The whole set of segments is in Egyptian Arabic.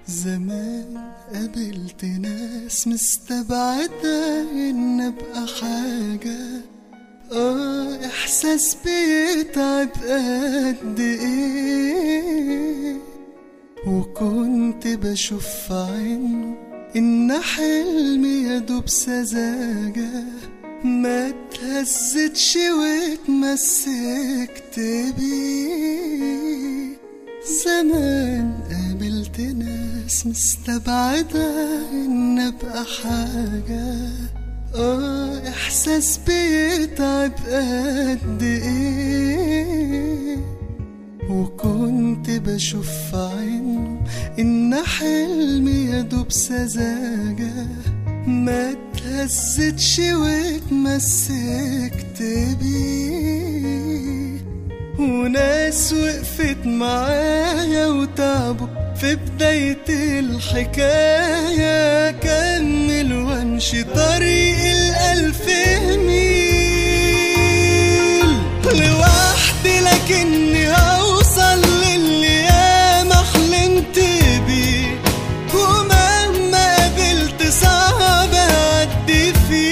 زمان قابلت ناس مستبعدة إن أبقى حاجة آه إحساس بيتعب قد إيه وكنت بشوف في عينه إن حلمي يدوب سذاجة ما اتهزتش واتمسكت بيه زمان قابلت ناس مستبعدة إن أبقى حاجة آه إحساس بيتعب قد إيه وكنت بشوف في عينه إن حلمي يدوب سذاجة ما اتهزتش واتمسكت بيه وناس وقفت معايا وتعبوا في بداية الحكاية كمل وامشي طريق الألف ميل لوحدي لكني هوصل للي ياما حلمت بيه ومهما قابلت صعب أعدي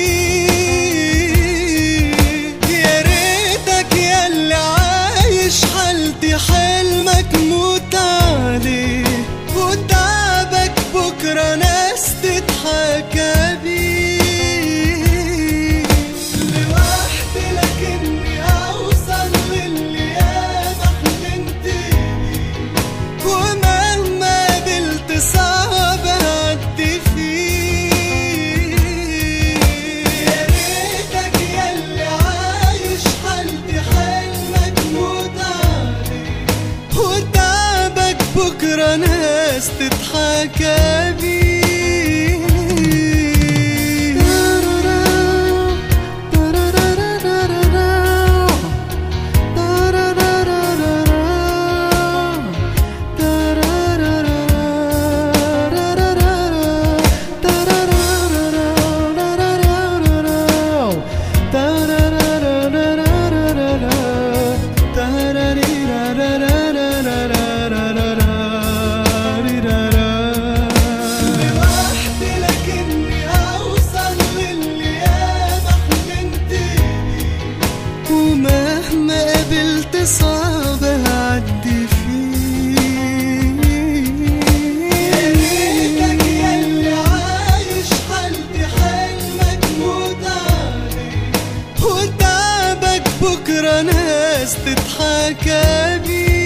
فيه يا ريتك يا اللي عايش حالتي حلمك موت عليه وتعبك بكرة ناس تضحك بيه لوحدي لكني هوصل للي ياما حلمت بيه ومهما قابلت صعب أعدي فيه يا ريتك يا اللي عايش حالتي حلمك موت عليه وتعبك بكرة ناس تضحك بيه لوحدي لكني هوصل للي ياما حلمت بيه ومهما قابلت صعب أعدي فيه يا ريتك يا اللي عايش حالتي حلمك موت عليه وتعبك بكرة ناس تضحك بيه